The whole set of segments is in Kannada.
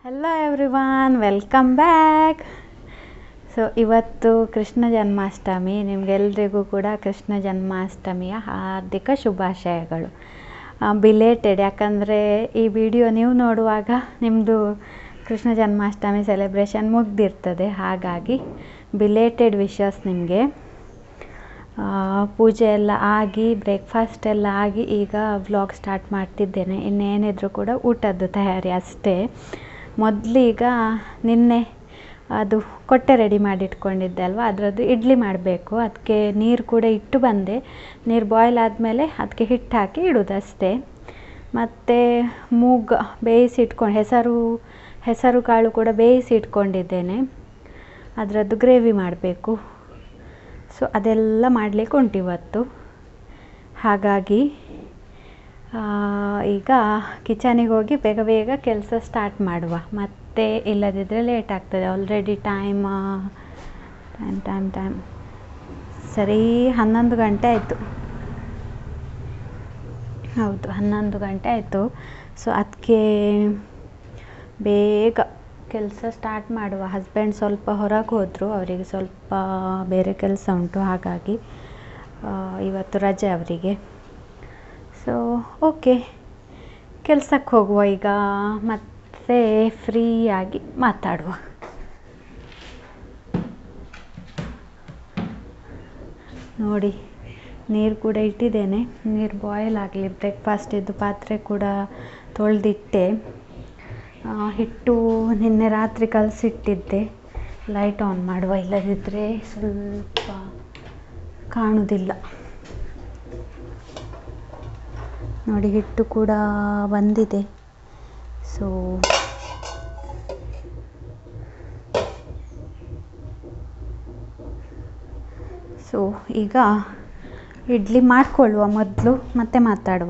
Hello everyone welcome back so ಇವತ್ತು ಕೃಷ್ಣ ಜನ್ಮಾಷ್ಟಮಿ ನಿಮಗೆಲ್ರಿಗೂ ಕೂಡ ಕೃಷ್ಣ ಜನ್ಮಾಷ್ಟಮಿಯ ಹಾರ್ದಿಕ ಶುಭಾಶಯಗಳು ಬಿಲೇಟೆಡ್ ಯಾಕಂದರೆ ಈ ವಿಡಿಯೋ ನೀವು ನೋಡುವಾಗ ನಿಮ್ಮದು ಕೃಷ್ಣ ಜನ್ಮಾಷ್ಟಮಿ ಸೆಲೆಬ್ರೇಷನ್ ಮುಗ್ದಿರ್ತದೆ ಹಾಗಾಗಿ ಬಿಲೇಟೆಡ್ ವಿಶಸ್ ನಿಮಗೆ ಪೂಜೆ ಎಲ್ಲ ಆಗಿ ಬ್ರೇಕ್ಫಾಸ್ಟ್ ಎಲ್ಲ ಆಗಿ ಈಗ ವ್ಲಾಗ್ ಸ್ಟಾರ್ಟ್ ಮಾಡ್ತಿದ್ದೇನೆ ಇನ್ನೇನಿದ್ರು ಕೂಡ ಊಟದ್ದು ತಯಾರಿ ಅಷ್ಟೇ ಮೊದಲೀಗ ನಿನ್ನೆ ಅದು ಕೊಟ್ಟೆ ರೆಡಿ ಮಾಡಿ ಇಟ್ಕೊಂಡಿದ್ದೆ ಅಲ್ವಾ ಅದರದ್ದು ಇಡ್ಲಿ ಮಾಡಬೇಕು ಅದಕ್ಕೆ ನೀರು ಕೂಡ ಇಟ್ಟು ಬಂದೆ ನೀರು ಬಾಯ್ಲ್ ಆದಮೇಲೆ ಅದಕ್ಕೆ ಹಿಟ್ಟು ಹಾಕಿ ಇಡೋದಷ್ಟೇ ಮತ್ತು ಮೂಗ ಬೇಯಿಸಿ ಇಟ್ಕೊಂಡು ಹೆಸರು ಹೆಸರು ಕಾಳು ಕೂಡ ಬೇಯಿಸಿ ಇಟ್ಕೊಂಡಿದ್ದೇನೆ ಅದರದ್ದು ಗ್ರೇವಿ ಮಾಡಬೇಕು ಸೊ ಅದೆಲ್ಲ ಮಾಡಲಿಕ್ಕೆ ಉಂಟು ಇವತ್ತು ಹಾಗಾಗಿ ಈಗ ಕಿಚನಿಗೆ ಹೋಗಿ ಬೇಗ ಬೇಗ ಕೆಲಸ ಸ್ಟಾರ್ಟ್ ಮಾಡುವ ಮತ್ತೆ ಇಲ್ಲದಿದ್ದರೆ ಲೇಟ್ ಆಗ್ತದೆ already time time time time ಸರಿ ಹನ್ನೊಂದು ಗಂಟೆ ಆಯಿತು ಹೌದು ಹನ್ನೊಂದು ಗಂಟೆ ಆಯಿತು ಸೊ ಅದಕ್ಕೆ ಬೇಗ ಕೆಲಸ ಸ್ಟಾರ್ಟ್ ಮಾಡುವ ಹಸ್ಬೆಂಡ್ ಸ್ವಲ್ಪ ಹೊರಗೆ ಹೋದರು ಅವರಿಗೆ ಸ್ವಲ್ಪ ಬೇರೆ ಕೆಲಸ ಉಂಟು ಹಾಗಾಗಿ ಇವತ್ತು ರಜೆ ಅವರಿಗೆ ಸೊ ಓಕೆ ಕೆಲಸಕ್ಕೆ ಹೋಗುವ ಈಗ ಮತ್ತೆ ಫ್ರೀಯಾಗಿ ಮಾತಾಡುವ ನೋಡಿ ನೀರು ಕೂಡ ಇಟ್ಟಿದ್ದೇನೆ ನೀರು ಬಾಯ್ಲ್ ಆಗಲಿ ಬ್ರೇಕ್ಫಾಸ್ಟಿದ್ದು ಪಾತ್ರೆ ಕೂಡ ತೊಳೆದಿಟ್ಟೆ ಹಿಟ್ಟು ನಿನ್ನೆ ರಾತ್ರಿ ಕಲಸಿಟ್ಟಿದ್ದೆ ಲೈಟ್ ಆನ್ ಮಾಡುವ ಇಲ್ಲದಿದ್ದರೆ ಸ್ವಲ್ಪ ಕಾಣುವುದಿಲ್ಲ ನೋಡಿ ಹಿಟ್ಟು ಕೂಡ ಬಂದಿದೆ ಸೊ ಸೊ ಈಗ ಇಡ್ಲಿ ಮಾಡಿಕೊಳ್ಳುವ ಮೊದಲು ಮತ್ತೆ ಮಾತಾಡುವ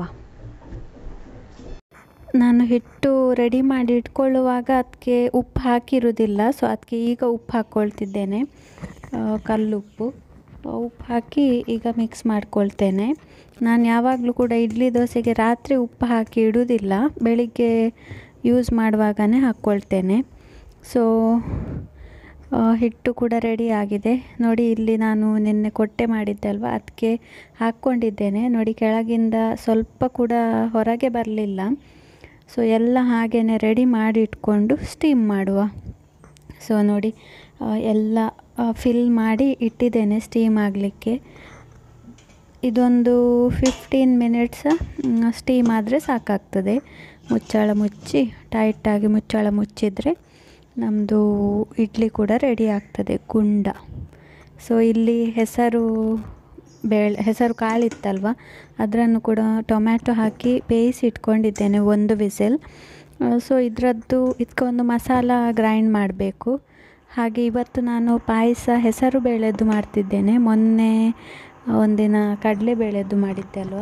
ನಾನು ಹಿಟ್ಟು ರೆಡಿ ಮಾಡಿ ಇಟ್ಕೊಳ್ಳುವಾಗ ಅದಕ್ಕೆ ಉಪ್ಪು ಹಾಕಿರೋದಿಲ್ಲ ಸೊ ಅದಕ್ಕೆ ಈಗ ಉಪ್ಪು ಹಾಕ್ಕೊಳ್ತಿದ್ದೇನೆ ಕಲ್ಲುಪ್ಪು ಉಪ್ಪು ಹಾಕಿ ಈಗ ಮಿಕ್ಸ್ ಮಾಡ್ಕೊಳ್ತೇನೆ ನಾನು ಯಾವಾಗಲೂ ಕೂಡ ಇಡ್ಲಿ ದೋಸೆಗೆ ರಾತ್ರಿ ಉಪ್ಪು ಹಾಕಿ ಇಡೋದಿಲ್ಲ ಬೆಳಿಗ್ಗೆ ಯೂಸ್ ಮಾಡುವಾಗಲೇ ಹಾಕ್ಕೊಳ್ತೇನೆ ಸೊ ಹಿಟ್ಟು ಕೂಡ ರೆಡಿ ಆಗಿದೆ ನೋಡಿ ಇಲ್ಲಿ ನಾನು ನಿನ್ನೆ ಕೊಟ್ಟೆ ಮಾಡಿದ್ದೆ ಅಲ್ವಾ ಅದಕ್ಕೆ ಹಾಕ್ಕೊಂಡಿದ್ದೇನೆ ನೋಡಿ ಕೆಳಗಿಂದ ಸ್ವಲ್ಪ ಕೂಡ ಹೊರಗೆ ಬರಲಿಲ್ಲ ಸೊ ಎಲ್ಲ ಹಾಗೇ ರೆಡಿ ಮಾಡಿ ಇಟ್ಕೊಂಡು ಸ್ಟೀಮ್ ಮಾಡುವ ಸೊ ನೋಡಿ ಎಲ್ಲ ಫಿಲ್ ಮಾಡಿ ಇಟ್ಟಿದ್ದೇನೆ ಸ್ಟೀಮ್ ಆಗಲಿಕ್ಕೆ ಇದೊಂದು ಫಿಫ್ಟೀನ್ ಮಿನಿಟ್ಸ್ ಸ್ಟೀಮ್ ಆದರೆ ಸಾಕಾಗ್ತದೆ ಮುಚ್ಚಾಳ ಮುಚ್ಚಿ ಟೈಟಾಗಿ ಮುಚ್ಚಾಳ ಮುಚ್ಚಿದರೆ ನಮ್ಮದು ಇಡ್ಲಿ ಕೂಡ ರೆಡಿ ಆಗ್ತದೆ ಗುಂಡ ಸೊ ಇಲ್ಲಿ ಹೆಸರು ಬೇಳೆ ಹೆಸರು ಕಾಳಿತ್ತಲ್ವ ಅದನ್ನು ಕೂಡ ಟೊಮ್ಯಾಟೊ ಹಾಕಿ ಬೇಯಿಸಿ ಇಟ್ಕೊಂಡಿದ್ದೇನೆ ಒಂದು ವಿಸಿಲ್ ಸೊ ಇದರದ್ದು ಇದಕ್ಕೊಂದು ಮಸಾಲ ಗ್ರೈಂಡ್ ಮಾಡಬೇಕು ಹಾಗೆ ಇವತ್ತು ನಾನು ಪಾಯಸ ಹೆಸರು ಬೇಳೆದ್ದು ಮಾಡ್ತಿದ್ದೇನೆ ಮೊನ್ನೆ ಒಂದಿನ ಕಡಲೆಬೇಳೆದ್ದು ಮಾಡಿದ್ದೆ ಅಲ್ವ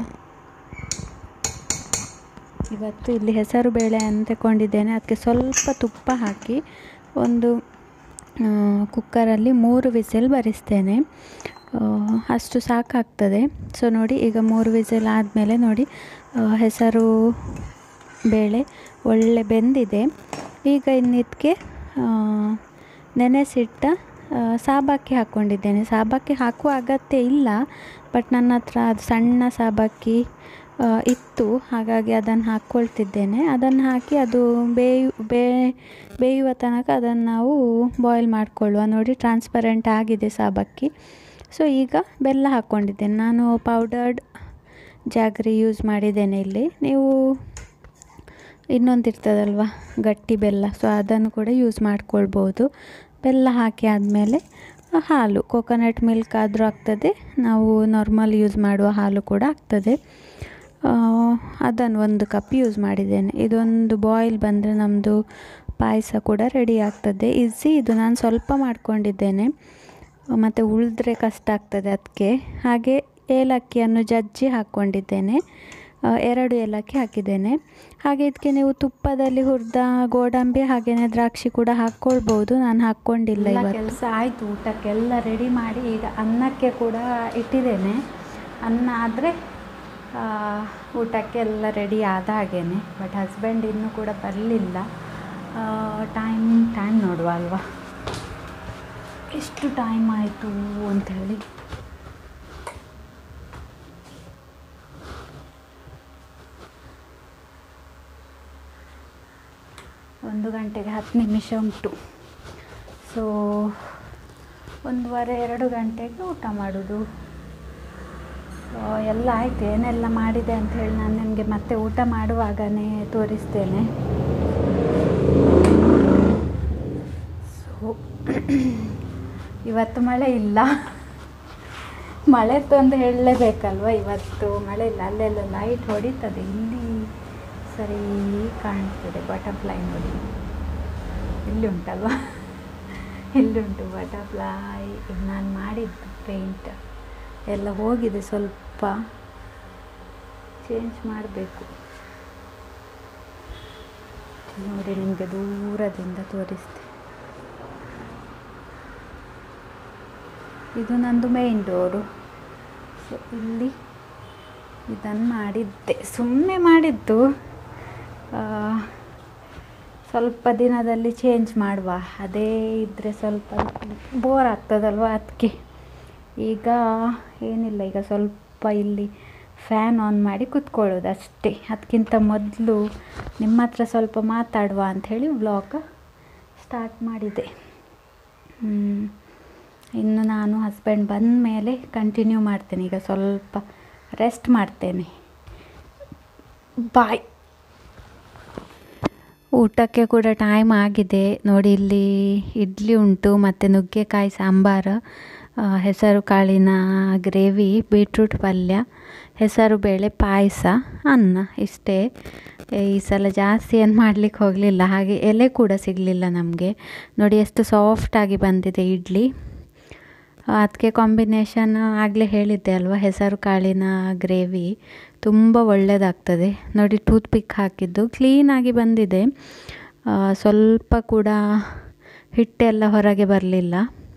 ಇವತ್ತು ಇಲ್ಲಿ ಹೆಸರು ಬೇಳೆ ಅಂತ ತಗೊಂಡಿದ್ದೇನೆ ಅದಕ್ಕೆ ಸ್ವಲ್ಪ ತುಪ್ಪ ಹಾಕಿ ಒಂದು ಕುಕ್ಕರಲ್ಲಿ ಮೂರು ವಿಸಿಲ್ ಬರಿಸ್ತೇನೆ ಅಷ್ಟು ಸಾಕಾಗ್ತದೆ ಸೊ ನೋಡಿ ಈಗ ಮೂರು ವಿಸಿಲ್ ಆದಮೇಲೆ ನೋಡಿ ಹೆಸರು ಬೇಳೆ ಒಳ್ಳೆ ಬೆಂದಿದೆ ಈಗ ಇನ್ನಿದಕ್ಕೆ ನೆನೆಸಿಟ್ಟ ಸಾಬಕ್ಕಿ ಹಾಕ್ಕೊಂಡಿದ್ದೇನೆ ಸಾಬಕ್ಕಿ ಹಾಕುವ ಅಗತ್ಯ ಇಲ್ಲ ಬಟ್ ನನ್ನ ಹತ್ರ ಅದು ಸಣ್ಣ ಸಾಬಕ್ಕಿ ಇತ್ತು ಹಾಗಾಗಿ ಅದನ್ನು ಹಾಕ್ಕೊಳ್ತಿದ್ದೇನೆ ಅದನ್ನು ಹಾಕಿ ಅದು ಬೇಯು ಬೇ ಬೇಯುವ ತನಕ ಅದನ್ನು ನಾವು ಬಾಯ್ಲ್ ಮಾಡಿಕೊಳ್ಳುವ ನೋಡಿ ಟ್ರಾನ್ಸ್ಪರೆಂಟ್ ಆಗಿದೆ ಸಾಬಕ್ಕಿ ಸೊ ಈಗ ಬೆಲ್ಲ ಹಾಕ್ಕೊಂಡಿದ್ದೇನೆ ನಾನು ಪೌಡರ್ಡ್ ಜಾಗ್ರಿ ಯೂಸ್ ಮಾಡಿದ್ದೇನೆ ಇಲ್ಲಿ ನೀವು ಇನ್ನೊಂದು ಇರ್ತದಲ್ವ ಗಟ್ಟಿ ಬೆಲ್ಲ ಸೊ ಅದನ್ನು ಕೂಡ ಯೂಸ್ ಮಾಡ್ಕೊಳ್ಬೋದು ಬೆಲ್ಲ ಹಾಕಿ ಆದಮೇಲೆ ಹಾಲು ಕೋಕೋನಟ್ ಮಿಲ್ಕ್ ಆದರೂ ಆಗ್ತದೆ ನಾವು ನಾರ್ಮಲ್ ಯೂಸ್ ಮಾಡುವ ಹಾಲು ಕೂಡ ಆಗ್ತದೆ ಅದನ್ನು ಒಂದು ಕಪ್ ಯೂಸ್ ಮಾಡಿದ್ದೇನೆ ಇದೊಂದು ಬಾಯ್ಲ್ ಬಂದರೆ ನಮ್ಮದು ಪಾಯಸ ಕೂಡ ರೆಡಿ ಆಗ್ತದೆ ಈಸಿ ಇದು ನಾನು ಸ್ವಲ್ಪ ಮಾಡ್ಕೊಂಡಿದ್ದೇನೆ ಮತ್ತು ಉಳಿದ್ರೆ ಕಷ್ಟ ಆಗ್ತದೆ ಅದಕ್ಕೆ ಹಾಗೆ ಏಲಕ್ಕಿಯನ್ನು ಜಜ್ಜಿ ಹಾಕ್ಕೊಂಡಿದ್ದೇನೆ ಎರಡು ಏಲಕ್ಕಿ ಹಾಕಿದ್ದೇನೆ ಹಾಗೆ ಇದಕ್ಕೆ ನೀವು ತುಪ್ಪದಲ್ಲಿ ಹುರಿದ ಗೋಡಂಬಿ ಹಾಗೆಯೇ ದ್ರಾಕ್ಷಿ ಕೂಡ ಹಾಕ್ಕೊಳ್ಬೋದು ನಾನು ಹಾಕ್ಕೊಂಡಿಲ್ಲ ಕೆಲಸ ಆಯಿತು ಊಟಕ್ಕೆಲ್ಲ ರೆಡಿ ಮಾಡಿ ಈಗ ಅನ್ನಕ್ಕೆ ಕೂಡ ಇಟ್ಟಿದ್ದೇನೆ ಅನ್ನ ಆದರೆ ಊಟಕ್ಕೆ ಎಲ್ಲ ರೆಡಿ ಆದ ಹಾಗೇ ಬಟ್ ಹಸ್ಬೆಂಡ್ ಇನ್ನೂ ಕೂಡ ಬರಲಿಲ್ಲ ಟೈಮ್ ಟೈಮ್ ನೋಡುವ ಅಲ್ವಾ ಎಷ್ಟು ಟೈಮ್ ಆಯಿತು ಅಂಥೇಳಿ ಒಂದು ಗಂಟೆಗೆ ಹತ್ತು ನಿಮಿಷ ಉಂಟು ಸೊ ಒಂದೂವರೆ ಎರಡು ಗಂಟೆಗೆ ಊಟ ಮಾಡೋದು ಸೊ ಎಲ್ಲ ಆಯಿತು ಏನೆಲ್ಲ ಮಾಡಿದೆ ಅಂತ ಹೇಳಿ ನಾನು ನಿಮಗೆ ಮತ್ತೆ ಊಟ ಮಾಡುವಾಗನೇ ತೋರಿಸ್ತೇನೆ ಸೊ ಇವತ್ತು ಮಳೆ ಇಲ್ಲ ಮಳೆ ತಂದು ಹೇಳಲೇಬೇಕಲ್ವ ಇವತ್ತು ಮಳೆ ಇಲ್ಲ ಅಲ್ಲೆಲ್ಲ ಲೈಟ್ ಹೊಡಿತದೆ ಇಲ್ಲಿ ಸರಿ ಕಾಣ್ತದೆ ಬಟರ್ಫ್ಲೈ ನೋಡಿ ಇಲ್ಲಿ ಉಂಟಲ್ವ ಇಲ್ಲಿ ಉಂಟು ಬಟರ್ಫ್ಲೈ ಇದು ನಾನು ಮಾಡಿದ್ದು ಪೇಂಟ್ ಎಲ್ಲ ಹೋಗಿದೆ ಸ್ವಲ್ಪ ಚೇಂಜ್ ಮಾಡಬೇಕು ನೋಡಿ ನಿಮಗೆ ದೂರದಿಂದ ತೋರಿಸ್ತೆ ಇದು ನಂದು ಮೇನ್ ಡೋರು ಸೊ ಇಲ್ಲಿ ಇದನ್ನು ಮಾಡಿದ್ದೆ ಸುಮ್ಮನೆ ಮಾಡಿದ್ದು ಆ, ಸ್ವಲ್ಪ ದಿನದಲ್ಲಿ ಚೇಂಜ್ ಮಾಡುವ ಅದೇ ಇದ್ದರೆ ಸ್ವಲ್ಪ ಬೋರ್ ಆಗ್ತದಲ್ವ ಅದಕ್ಕೆ ಈಗ ಏನಿಲ್ಲ ಈಗ ಸ್ವಲ್ಪ ಇಲ್ಲಿ ಫ್ಯಾನ್ ಆನ್ ಮಾಡಿ ಕೂತ್ಕೊಳ್ಳೋದು ಅಷ್ಟೇ ಅದಕ್ಕಿಂತ ಮೊದಲು ನಿಮ್ಮ ಹತ್ರ ಸ್ವಲ್ಪ ಮಾತಾಡುವ ಅಂಥೇಳಿ ವ್ಲಾಗ್ ಸ್ಟಾರ್ಟ್ ಮಾಡಿದೆ ಹ್ಮ್. ಇನ್ನು ನಾನು ಹಸ್ಬೆಂಡ್ ಬಂದ ಮೇಲೆ ಕಂಟಿನ್ಯೂ ಮಾಡ್ತೇನೆ ಈಗ ಸ್ವಲ್ಪ ರೆಸ್ಟ್ ಮಾಡ್ತೇನೆ ಬಾಯ್ ಊಟಕ್ಕೆ ಕೂಡ ಟೈಮ್ ಆಗಿದೆ ನೋಡಿ ಇಲ್ಲಿ ಇಡ್ಲಿ ಉಂಟು ಮತ್ತು ನುಗ್ಗೆಕಾಯಿ ಸಾಂಬಾರು ಆ, ಹೆಸರು ಕಾಳಿನ ಗ್ರೇವಿ ಬೀಟ್ರೂಟ್ ಪಲ್ಯ ಹೆಸರು ಬೇಳೆ ಪಾಯಸ ಅನ್ನ ಇಷ್ಟೇ ಈ ಸಲ ಜಾಸ್ತಿ ಏನು ಮಾಡಲಿಕ್ಕೆ ಹೋಗಲಿಲ್ಲ ಹಾಗೆ ಎಲೆ ಕೂಡ ಸಿಗಲಿಲ್ಲ ನಮಗೆ ನೋಡಿ ಎಷ್ಟು ಸಾಫ್ಟಾಗಿ ಬಂದಿದೆ ಇಡ್ಲಿ ಅದಕ್ಕೆ ಕಾಂಬಿನೇಷನ್ ಆಗಲೇ ಹೇಳಿದ್ದೆ ಅಲ್ವಾ ಹೆಸರು ಕಾಳಿನ ಗ್ರೇವಿ ತುಂಬ ಒಳ್ಳೆಯದಾಗ್ತದೆ ನೋಡಿ ಟೂತ್ ಪಿಕ್ ಹಾಕಿದ್ದು ಕ್ಲೀನಾಗಿ ಬಂದಿದೆ ಆ, ಸ್ವಲ್ಪ ಕೂಡ ಹಿಟ್ಟೆಲ್ಲ ಹೊರಗೆ ಬರಲಿಲ್ಲ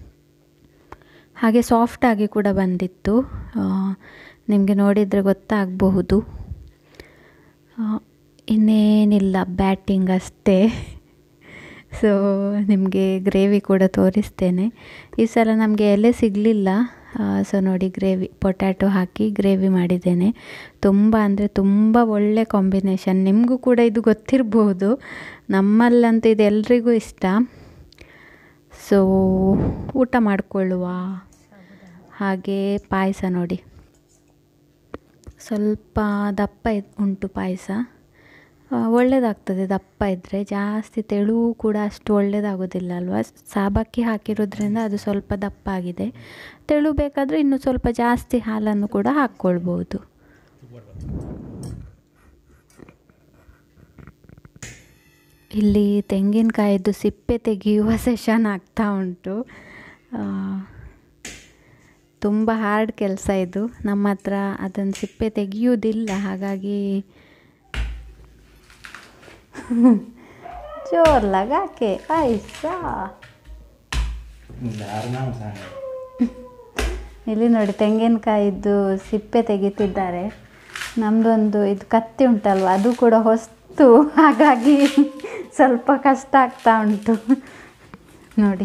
ಹಾಗೆ ಸಾಫ್ಟಾಗಿ ಕೂಡ ಬಂದಿತ್ತು ನಿಮಗೆ ನೋಡಿದರೆ ಗೊತ್ತಾಗಬಹುದು ಆ, ಇನ್ನೇನಿಲ್ಲ ಬ್ಯಾಟಿಂಗ್ ಅಷ್ಟೇ ಸೊ ನಿಮಗೆ ಗ್ರೇವಿ ಕೂಡ ತೋರಿಸ್ತೇನೆ ಈ ಸಲ ನಮಗೆ ಎಲೆ ಸಿಗಲಿಲ್ಲ ಸೊ ನೋಡಿ ಗ್ರೇವಿ ಪೊಟ್ಯಾಟೊ ಹಾಕಿ ಗ್ರೇವಿ ಮಾಡಿದ್ದೇನೆ ತುಂಬ ಅಂದರೆ ತುಂಬ ಒಳ್ಳೆ ಕಾಂಬಿನೇಷನ್ ನಿಮಗೂ ಕೂಡ ಇದು ಗೊತ್ತಿರ್ಬೋದು ನಮ್ಮಲ್ಲಂತೂ ಇದು ಎಲ್ರಿಗೂ ಇಷ್ಟ ಸೊ ಊಟ ಮಾಡಿಕೊಳ್ಳುವ ಹಾಗೆ ಪಾಯಸ ನೋಡಿ ಸ್ವಲ್ಪ ದಪ್ಪ ಇದ್- ಉಂಟು ಪಾಯಸ ಒಳ್ಳೆಯದಾಗ್ತದೆ ದಪ್ಪ ಇದ್ದರೆ ಜಾಸ್ತಿ ತೆಳು ಕೂಡ ಅಷ್ಟು ಒಳ್ಳೆಯದಾಗೋದಿಲ್ಲ ಅಲ್ವಾ ಸಾಬಕ್ಕಿ ಹಾಕಿರೋದ್ರಿಂದ ಅದು ಸ್ವಲ್ಪ ದಪ್ಪ ಆಗಿದೆ ತೆಳು ಬೇಕಾದರೆ ಇನ್ನೂ ಸ್ವಲ್ಪ ಜಾಸ್ತಿ ಹಾಲನ್ನು ಕೂಡ ಹಾಕ್ಕೊಳ್ಬೋದು ಇಲ್ಲಿ ತೆಂಗಿನಕಾಯಿದ್ದು ಸಿಪ್ಪೆ ತೆಗೆಯುವ ಸೆಷನ್ ಆಗ್ತಾ ಉಂಟು ಆ, ತುಂಬ ಹಾರ್ಡ್ ಕೆಲಸ ಇದು ನಮ್ಮ ಹತ್ರ ಅದನ್ನು ಸಿಪ್ಪೆ ತೆಗೆಯುವುದಿಲ್ಲ ಹಾಗಾಗಿ ಜೋರ್ ಲಗಾಕೆ ಐಸಾ ಇಲ್ಲಿ ನೋಡಿ ತೆಂಗಿನಕಾಯಿದ್ದು ಸಿಪ್ಪೆ ತೆಗಿತಿದ್ದಾರೆ ನಮ್ಮದೊಂದು ಇದು ಕತ್ತಿ ಉಂಟಲ್ವ ಅದು ಕೂಡ ಹೊಸ್ತು ಹಾಗಾಗಿ ಸ್ವಲ್ಪ ಕಷ್ಟ ಆಗ್ತಾ ಉಂಟು ನೋಡಿ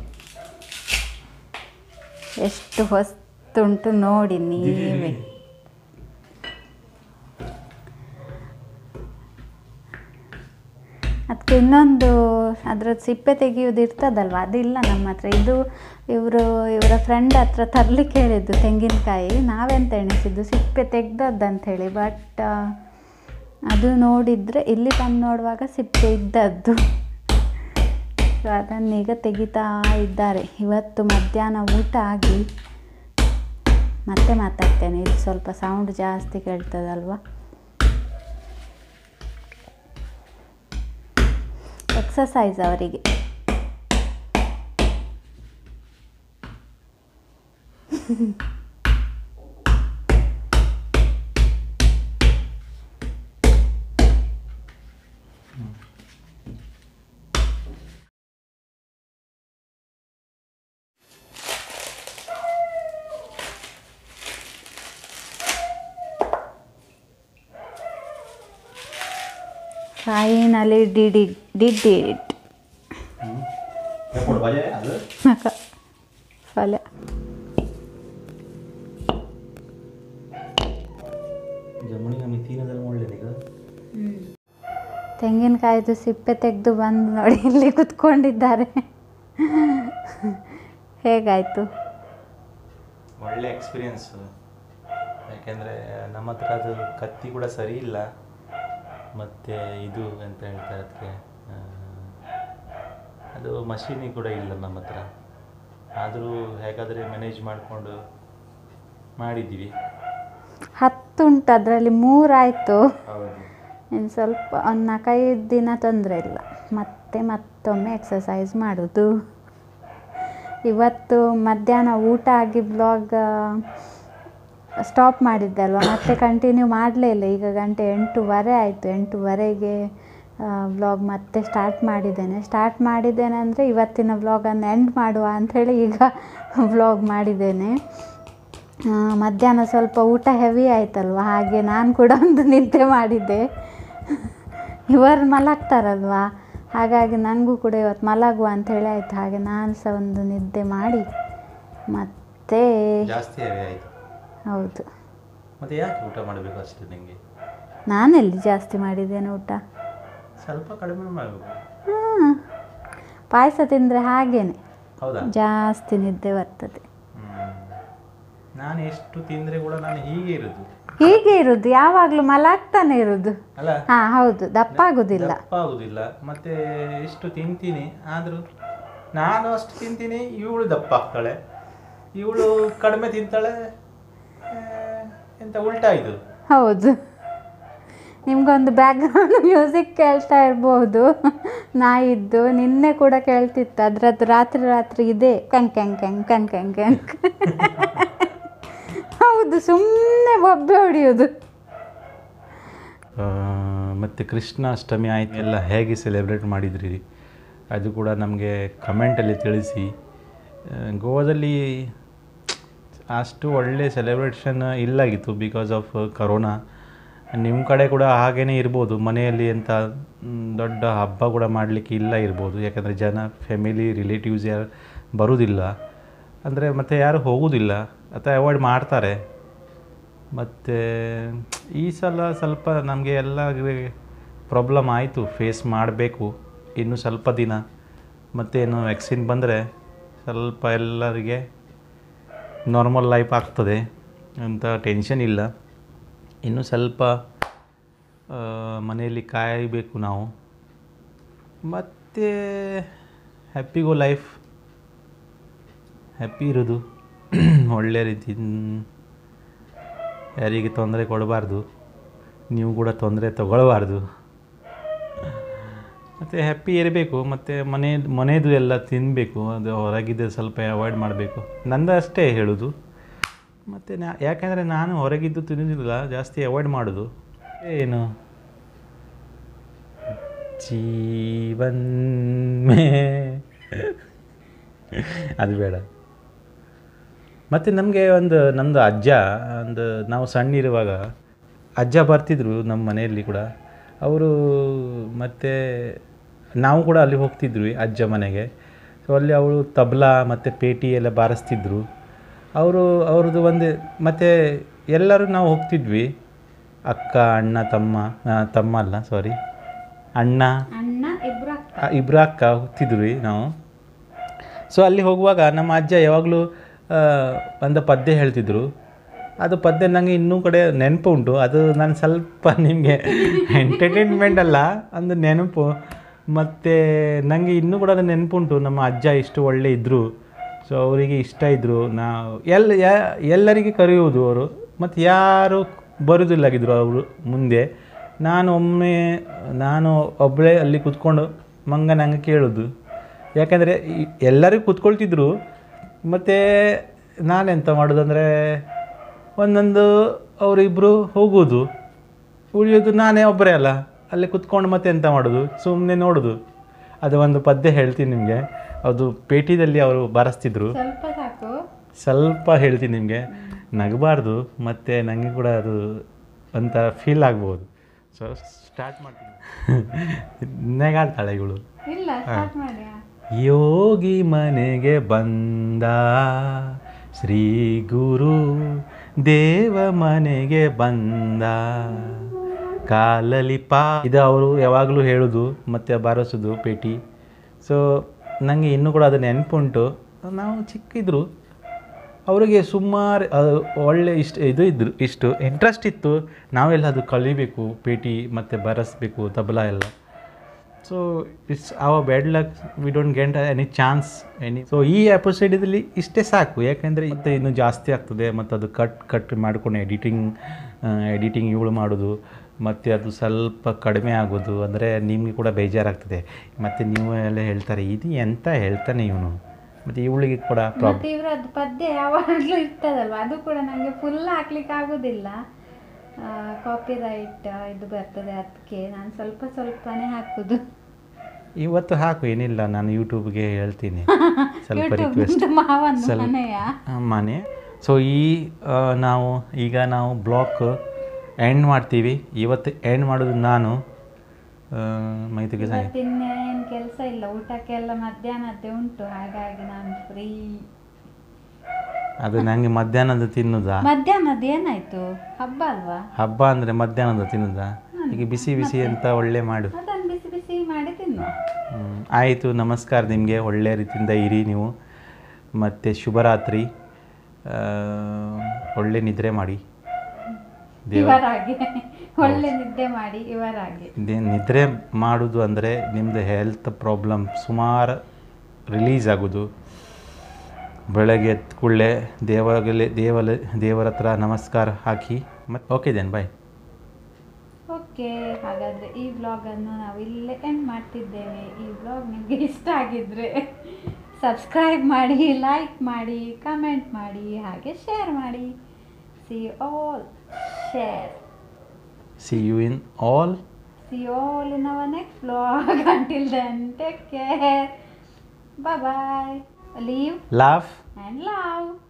ಎಷ್ಟು ಹೊಸ್ತುಂಟು ನೋಡಿ ನೀವೇ ಅದಕ್ಕೆ ಇನ್ನೊಂದು ಅದ್ರದ್ದು ಸಿಪ್ಪೆ ತೆಗೆಯೋದು ಇರ್ತದಲ್ವ ಅದಿಲ್ಲ ನಮ್ಮ ಹತ್ರ ಇದು ಇವರು ಇವರ ಫ್ರೆಂಡ್ ಹತ್ರ ತರಲಿಕ್ಕೆ ಹೇಳಿದ್ದು ತೆಂಗಿನಕಾಯಿ ನಾವೆಂತ ಎಣಿಸಿದ್ದು ಸಿಪ್ಪೆ ತೆಗ್ದದ್ದಂಥೇಳಿ ಬಟ್ ಅದು ನೋಡಿದರೆ ಇಲ್ಲಿ ತಂದು ನೋಡುವಾಗ ಸಿಪ್ಪೆ ಇದ್ದದ್ದು ಸೊ ಅದನ್ನೀಗ ತೆಗಿತಾ ಇದ್ದಾರೆ ಇವತ್ತು ಮಧ್ಯಾಹ್ನ ಊಟ ಆಗಿ ಮತ್ತೆ ಮಾತಾಡ್ತೇನೆ ಇದು ಸ್ವಲ್ಪ ಸೌಂಡ್ ಜಾಸ್ತಿ ಕೇಳ್ತದಲ್ವ ಎಕ್ಸಸೈಸ್ ಅವರಿಗೆ ಫೈನಲಿ ಡಿಡಿ ಡಿಡ್ ಇಟ್ ಕೊಡು ಬಜೆ ಅದು ಫಲ ಜಮುನಿ ನಮಗೆ ತೀನದಲ್ಲಿ ಒಳ್ಳೆದು ಈಗ ತೆಂಗಿನಕಾಯ್ದು ಸಿಪ್ಪೆ ತೆಗೆದು ಬಂದು ನೋಡಿ ಇಲ್ಲಿ ಕುತ್ಕೊಂಡಿದ್ದಾರೆ ಹೇಗಾಯಿತು ಒಳ್ಳೆ ಎಕ್ಸ್ಪೀರಿಯನ್ಸ್ ಯಾಕೆಂದರೆ ನಮ್ಮ ಹತ್ರ ಅದು ಕತ್ತಿ ಕೂಡ ಸರಿ ಇಲ್ಲ ಮತ್ತು ಇದು ಅಂತ ಹೇಳ್ತಾರೆ ಅದಕ್ಕೆ ಅದು ಮಷೀನಿ ಕೂಡ ಇಲ್ಲ ನಮ್ಮ ಹತ್ರ ಆದರೂ ಹೇಗಾದರೆ ಮ್ಯಾನೇಜ್ ಮಾಡಿಕೊಂಡು ಮಾಡಿದ್ದೀವಿ ಹತ್ತು ಉಂಟು ಅದರಲ್ಲಿ ಮೂರಾಯಿತು ಹೌದು ಇನ್ನು ಸ್ವಲ್ಪ ಒಂದು ನಾಲ್ಕೈದು ದಿನ ತೊಂದರೆ ಇಲ್ಲ ಮತ್ತೆ ಮತ್ತೊಮ್ಮೆ ಎಕ್ಸಸೈಸ್ ಮಾಡೋದು ಇವತ್ತು ಮಧ್ಯಾಹ್ನ ಊಟ ಆಗಿ ಬ್ಲಾಗ್ ಸ್ಟಾಪ್ ಮಾಡಿದ್ದೆ ಅಲ್ವಾ ಮತ್ತೆ ಕಂಟಿನ್ಯೂ ಮಾಡಲೇ ಇಲ್ಲ ಈಗ ಗಂಟೆ ಎಂಟೂವರೆ ಆಯಿತು ಎಂಟೂವರೆಗೆ ವ್ಲಾಗ್ ಮತ್ತೆ ಸ್ಟಾರ್ಟ್ ಮಾಡಿದ್ದೇನೆ ಸ್ಟಾರ್ಟ್ ಮಾಡಿದ್ದೇನೆ ಅಂದರೆ ಇವತ್ತಿನ ವ್ಲಾಗನ್ನು ಎಂಡ್ ಮಾಡುವ ಅಂಥೇಳಿ ಈಗ ವ್ಲಾಗ್ ಮಾಡಿದ್ದೇನೆ ಆ, ಮಧ್ಯಾಹ್ನ ಸ್ವಲ್ಪ ಊಟ ಹೆವಿ ಆಯ್ತಲ್ವ ಹಾಗೆ ನಾನು ಕೂಡ ಒಂದು ನಿದ್ದೆ ಮಾಡಿದ್ದೆ ಇವರು ಮಲಗ್ತಾರಲ್ವಾ ಹಾಗಾಗಿ ನನಗೂ ಕೂಡ ಇವತ್ತು ಮಲಗುವ ಅಂತ ಹೇಳಿ ಆಯಿತು ಹಾಗೆ ನಾನು ಸಹ ಒಂದು ನಿದ್ದೆ ಮಾಡಿ ಮತ್ತೆ ಜಾಸ್ತಿ ಹೆವಿ ಆಯಿತು ಹೌದು ಮತ್ತು ಯಾಕೆ ಊಟ ಮಾಡಬೇಕು ಅಷ್ಟೇ ನಿಮಗೆ ನಾನೆಲ್ಲಿ ಜಾಸ್ತಿ ಮಾಡಿದ್ದೇನೆ ಊಟ ಸ್ವಲ್ಪ ಕಡಿಮೆ ಮಾಡಬೇಕು ಹಾಂ ಪಾಯಸ ತಿಂದರೆ ಹಾಗೇನೆ ಹೌದಾ ಜಾಸ್ತಿ ನಿದ್ದೆ ಬರ್ತದೆ ಹ್ಮ್. ನಾನು ಎಷ್ಟು ತಿಂದರೆ ಕೂಡ ನಾನು ಹೀಗೆ ಇರೋದು ಹೀಗೆ ಇರುದು ಯಾವಾಗಲೂ ಮಲಗ್ತಾನೆ ಇರುದು ಅಲ್ಲ ಹಾಂ ಹೌದು ದಪ್ಪ ಆಗೋದಿಲ್ಲ ದಪ್ಪ ಆಗುದಿಲ್ಲ ಮತ್ತೆ ಎಷ್ಟು ತಿಂತೀನಿ ಆದರೂ ನಾನು ಅಷ್ಟು ತಿಂತೀನಿ ಇವಳು ದಪ್ಪ ಆಗ್ತಾಳೆ ಇವಳು ಕಡಿಮೆ ತಿಂತಾಳೆ ಆ, ಎಂತ ಉಲ್ಟಾ ಇದು ಹೌದು ನಿಮ್ಗೊಂದು ಬ್ಯಾಕ್ಗ್ರೌಂಡ್ ಮ್ಯೂಸಿಕ್ ಕೇಳ್ತಾ ಇರ್ಬೋದು ನಾಯಿದ್ದು ನಿನ್ನೆ ಕೂಡ ಕೇಳ್ತಿತ್ತು ಅದ್ರದ್ದು ರಾತ್ರಿ ರಾತ್ರಿ ಇದೆ ಕಂಕ್ ಕಂಕ್ ಕಂಕ್ ಕಂಕ್ ಕಂಕ್ ಕಂಕ್ ಹೌದು ಸುಮ್ಮನೆ ಬೊಬ್ಬೆ ಹೊಡೆಯೋದು ಆ, ಮತ್ತೆ ಕೃಷ್ಣಾಷ್ಟಮಿ ಆಯ್ತು ಎಲ್ಲ ಹೇಗೆ ಸೆಲೆಬ್ರೇಟ್ ಮಾಡಿದ್ರಿ ಅದು ಕೂಡ ನಮಗೆ ಕಮೆಂಟಲ್ಲಿ ತಿಳಿಸಿ ಆ, ಗೋವಾದಲ್ಲಿ ಅಷ್ಟು ಒಳ್ಳೆ ಸೆಲೆಬ್ರೇಷನ್ ಇಲ್ಲಾಗಿತ್ತು ಬಿಕಾಸ್ ಆಫ್ ಕರೋನಾ ನಿಮ್ಮ ಕಡೆ ಕೂಡ ಹಾಗೇ ಇರ್ಬೋದು ಮನೆಯಲ್ಲಿ ಎಂಥ ಮ್, ದೊಡ್ಡ ಹಬ್ಬ ಕೂಡ ಮಾಡಲಿಕ್ಕೆ ಇಲ್ಲ ಇರ್ಬೋದು ಯಾಕಂದರೆ ಜನ ಫ್ಯಾಮಿಲಿ ರಿಲೇಟಿವ್ಸ್ ಯಾರು ಬರುವುದಿಲ್ಲ ಅಂದರೆ ಮತ್ತೆ ಯಾರು ಹೋಗೋದಿಲ್ಲ ಅಥವಾ ಅವಾಯ್ಡ್ ಮಾಡ್ತಾರೆ ಮತ್ತು ಈ ಸಲ ಸ್ವಲ್ಪ ನಮಗೆ ಎಲ್ಲ ಪ್ರಾಬ್ಲಮ್ ಆಯಿತು ಫೇಸ್ ಮಾಡಬೇಕು ಇನ್ನು ಸ್ವಲ್ಪ ದಿನ ಮತ್ತೇನು ವ್ಯಾಕ್ಸಿನ್ ಬಂದರೆ ಸ್ವಲ್ಪ ಎಲ್ಲರಿಗೆ ನಾರ್ಮಲ್ ಲೈಫ್ ಆಗ್ತದೆ ಅಂತ ಟೆನ್ಷನ್ ಇಲ್ಲ ಇನ್ನು ಸ್ವಲ್ಪ ಆ, ಮನೆಯಲ್ಲಿ ಕಾಯಬೇಕು ನಾವು ಮತ್ತು ಹ್ಯಾಪಿಗೋ ಲೈಫ್ ಹ್ಯಾಪಿ ಇರೋದು ಒಳ್ಳೆ ರೀತಿ ಯಾರಿಗೆ ತೊಂದರೆ ಕೊಡಬಾರ್ದು ನೀವು ಕೂಡ ತೊಂದರೆ ತಗೊಳ್ಬಾರ್ದು ಮತ್ತು ಹ್ಯಾಪಿ ಇರಬೇಕು ಮತ್ತು ಮನೆ ಮನೆಯದು ಎಲ್ಲ ತಿನ್ನಬೇಕು ಅದು ಹೊರಗಿದ್ದು ಸ್ವಲ್ಪ ಅವಾಯ್ಡ್ ಮಾಡಬೇಕು ನಂದು ಅಷ್ಟೇ ಹೇಳೋದು ಮತ್ತು ನಾ ಯಾಕೆಂದರೆ ನಾನು ಹೊರಗಿದ್ದು ತಿನ್ನೋದಿಲ್ಲ ಜಾಸ್ತಿ ಅವಾಯ್ಡ್ ಮಾಡೋದು ಏನು ಜೀವನ್ ಮೇ ಅದು ಬೇಡ ಮತ್ತು ನಮಗೆ ಒಂದು ನಮ್ಮದು ಅಜ್ಜ ಒಂದು ನಾವು ಸಣ್ಣಿರುವಾಗ ಅಜ್ಜ ಬರ್ತಿದ್ರು ನಮ್ಮ ಮನೆಯಲ್ಲಿ ಕೂಡ ಅವರು ಮತ್ತು ನಾವು ಕೂಡ ಅಲ್ಲಿ ಹೋಗ್ತಿದ್ವಿ ಅಜ್ಜ ಮನೆಗೆ ಸೊ ಅಲ್ಲಿ ಅವಳು ತಬಲಾ ಮತ್ತು ಪೇಟಿ ಎಲ್ಲ ಬಾರಿಸ್ತಿದ್ರು ಅವರು ಅವ್ರದ್ದು ಒಂದು ಮತ್ತು ಎಲ್ಲರೂ ನಾವು ಹೋಗ್ತಿದ್ವಿ ಅಕ್ಕ ಅಣ್ಣ ತಮ್ಮ ಆ, ತಮ್ಮ ಅಲ್ಲ ಸಾರಿ ಅಣ್ಣ ಅಣ್ಣ ಇಬ್ರು ಆ, ಇಬ್ರು ಅಕ್ಕ ಹೋಗ್ತಿದ್ವಿ ನಾವು ಸೊ ಅಲ್ಲಿ ಹೋಗುವಾಗ ನಮ್ಮ ಅಜ್ಜ ಯಾವಾಗಲೂ ಒಂದು ಪದ್ಯ ಹೇಳ್ತಿದ್ರು ಅದು ಪದ್ಯ ನನಗೆ ಇನ್ನೂ ಕಡೆ ನೆನಪು ಉಂಟು ಅದು ನಾನು ಸ್ವಲ್ಪ ನಿಮಗೆ ಎಂಟರ್ಟೈನ್ಮೆಂಟ್ ಅಲ್ಲ ಒಂದು ನೆನಪು ಮತ್ತು ನನಗೆ ಇನ್ನೂ ಕೂಡ ಅದು ನೆನಪುಂಟು ನಮ್ಮ ಅಜ್ಜ ಇಷ್ಟು ಒಳ್ಳೆ ಇದ್ದರು ಸೊ ಅವರಿಗೆ ಇಷ್ಟ ಇದ್ದರು ನಾವು ಎಲ್ಲ ಯಾ- ಎಲ್ಲರಿಗೆ ಕರೆಯುವುದು ಅವರು ಮತ್ತು ಯಾರು ಬರೋದಿಲ್ಲಾಗಿದ್ರು ಅವರು ಮುಂದೆ ನಾನು ಒಮ್ಮೆ ನಾನು ಒಬ್ಬಳೇ ಅಲ್ಲಿ ಕೂತ್ಕೊಂಡು ಮಂಗ ನಂಗೆ ಕೇಳೋದು ಯಾಕಂದರೆ ಎಲ್ಲರಿಗೂ ಕೂತ್ಕೊಳ್ತಿದ್ರು ಮತ್ತು ನಾನೆಂತ ಮಾಡೋದಂದರೆ ಒಂದೊಂದು ಅವರಿಬ್ಬರು ಹೋಗೋದು ಉಳಿಯೋದು ನಾನೇ ಒಬ್ಬರೇ ಅಲ್ಲ ಅಲ್ಲಿ ಕುತ್ಕೊಂಡು ಮತ್ತೆ ಎಂತ ಮಾಡೋದು ಸುಮ್ಮನೆ ನೋಡೋದು ಅದು ಒಂದು ಪದ್ಯ ಹೇಳ್ತೀನಿ ನಿಮಗೆ ಅದು ಪೇಟಿದಲ್ಲಿ ಅವರು ಬಾರಿಸ್ತಿದ್ರು ಸ್ವಲ್ಪ ಸಾಕು ಸ್ವಲ್ಪ ಹೇಳ್ತೀನಿ ನಿಮಗೆ ನಗಬಾರ್ದು ಮತ್ತು ನನಗೆ ಕೂಡ ಅದು ಒಂಥರ ಫೀಲ್ ಆಗ್ಬೋದು ಸೊ ಸ್ಟಾರ್ಟ್ ಮಾಡ್ತೀನಿ ನೆಗಾಡ್ತಾಳೆ ಇವಳು ಇಲ್ಲ ಸ್ಟಾರ್ಟ್ ಮಾಡಿ ಯೋಗಿ ಮನೆಗೆ ಬಂದ ಶ್ರೀ ಗುರು ದೇವ ಮನೆಗೆ ಬಂದ ಕಾಲಲ್ಲಿ ಪಾ ಇದು ಅವರು ಯಾವಾಗಲೂ ಹೇಳೋದು ಮತ್ತು ಬಾರಿಸೋದು ಪೇಟಿ ಸೊ ನನಗೆ ಇನ್ನೂ ಕೂಡ ಅದು ನೆನಪುಂಟು ನಾವು ಚಿಕ್ಕಿದ್ರು ಅವರಿಗೆ ಸುಮಾರು ಅದು ಒಳ್ಳೆ ಇಷ್ಟು ಇದು ಇದ್ರು ಇಷ್ಟು ಇಂಟ್ರೆಸ್ಟ್ ಇತ್ತು ನಾವೆಲ್ಲ ಅದು ಕಲಿಬೇಕು ಪೇಟಿ ಮತ್ತು ಬರೆಸ್ಬೇಕು ತಬಲಾ ಎಲ್ಲ so it's our bad luck we don't get any chance any so ಈ ಎಪಿಸೋಡಲ್ಲಿ ಇಷ್ಟೇ ಸಾಕು ಯಾಕೆಂದರೆ ಮತ್ತೆ ಇನ್ನೂ ಜಾಸ್ತಿ ಆಗ್ತದೆ ಮತ್ತು ಅದು ಕಟ್ ಕಟ್ ಮಾಡ್ಕೊಂಡು ಎಡಿಟಿಂಗ್ ಎಡಿಟಿಂಗ್ ಇವಳು ಮಾಡೋದು ಮತ್ತು ಅದು ಸ್ವಲ್ಪ ಕಡಿಮೆ ಆಗೋದು ಅಂದರೆ ನಿಮಗೆ ಕೂಡ ಬೇಜಾರಾಗ್ತದೆ ಮತ್ತು ನೀವು ಎಲ್ಲ ಹೇಳ್ತಾರೆ ಇದು ಎಂತ ಹೇಳ್ತಾನೆ ಇವನು ಮತ್ತು ಇವಳಿಗೆ ಕೂಡ ಪ್ರಾಬ್ಲಮ್ ಮತ್ತೆ ಇವ್ರದ್ದು ಪದ್ಯ ಯಾವಾಗಲೂ ಇರ್ತದಲ್ವ ಅದು ಕೂಡ ನನಗೆ ಫುಲ್ ಹಾಕ್ಲಿಕ್ಕೆ ಆಗೋದಿಲ್ಲ ಕಾಪಿ ರೈಟ್ ಇದು ಬರ್ತದೆ ಅದಕ್ಕೆ ನಾನು ಸ್ವಲ್ಪ ಸ್ವಲ್ಪನೇ ಹಾಕುದು ಇವತ್ತು ಹಾಕು ಏನಿಲ್ಲ ನಾನು ಯೂಟ್ಯೂಬ್ಗೆ ಹೇಳ್ತೀನಿ ಸ್ವಲ್ಪ YouTube ರಿಕ್ವೆಸ್ಟ್ ನಿಮ್ದು ಮಾವನ ಸ್ವಲ್ಪ- ಮನೆಯ ಮನೆ ಸೊ ಈ ಆ, ನಾವು ಈಗ ನಾವು ಬ್ಲಾಕ್ ಎಂಡ್ ಮಾಡ್ತೀವಿ ಇವತ್ತು ಎಂಡ್ ಮಾಡೋದು ನಾನು ಆ, ಮೈತ್ರಿಗೆ ಸಾಯಿ ಇವತ್ತಿನ್ನೇನು ಕೆಲಸ ಇಲ್ಲ ಊಟಕ್ಕೆಲ್ಲ ಮಧ್ಯಾಹ್ನದ್ದೇ ಉಂಟು ಹಾಗಾಗಿ ನಾನು ಫ್ರೀ ಅದು ನನಗೆ ಮಧ್ಯಾಹ್ನದ ತಿನ್ನೋದಾ ಮಧ್ಯಾಹ್ನದ ಏನಾಯ್ತು ಹಬ್ಬ ಅಲ್ವಾ ಹಬ್ಬ ಅಂದರೆ ಮಧ್ಯಾಹ್ನದ ತಿನ್ನೋದಾ ಈಗ ಬಿಸಿ ಬಿಸಿ ಅಂತ ಒಳ್ಳೆ ಮಾಡು ಅದನ್ನು ಬಿಸಿ ಬಿಸಿ ಮಾಡಿ ತಿನ್ನು ಹ್ಮ್. ಆಯಿತು ನಮಸ್ಕಾರ ನಿಮಗೆ ಒಳ್ಳೆಯ ರೀತಿಯಿಂದ ಇರಿ ನೀವು ಮತ್ತು ಶುಭರಾತ್ರಿ ಆ, ಒಳ್ಳೆ ನಿದ್ರೆ ಮಾಡಿ ದೇವ ಇವರಾಗೆ ಒಳ್ಳೆ ನಿದ್ದೆ ಮಾಡಿ ಇವರಾಗೆ ದೆ- ನಿದ್ರೆ ಮಾಡೋದು ಅಂದರೆ ನಿಮ್ಮದು ಹೆಲ್ತ್ ಪ್ರಾಬ್ಲಮ್ ಸುಮಾರು ರಿಲೀಸ್ ಆಗೋದು ಬೆಳಗ್ಗೆ ಎದ್ದ ಕೂಡಲೇ ದೇವಾಗಲೇ ದೇವಲ ದೇವರ ಹತ್ರ ನಮಸ್ಕಾರ ಹಾಕಿ ಮತ್ತು ಓಕೆ ದೆನ್ ಬಾಯ್ ಓಕೆ ಹಾಗಾದರೆ ಈ ವ್ಲಾಗನ್ನು ನಾವು ಇಲ್ಲೇ ಎಂಡ್ ಮಾಡ್ತಿದ್ದೇವೆ ಈ ವ್ಲಾಗ್ ನಿಮಗೆ ಇಷ್ಟ ಆಗಿದ್ರೆ ಸಬ್ಸ್ಕ್ರೈಬ್ ಮಾಡಿ ಲೈಕ್ ಮಾಡಿ ಕಮೆಂಟ್ ಮಾಡಿ ಹಾಗೆ ಶೇರ್ ಮಾಡಿ see all share see you in all see all in our next vlog until then take care bye bye live laugh and love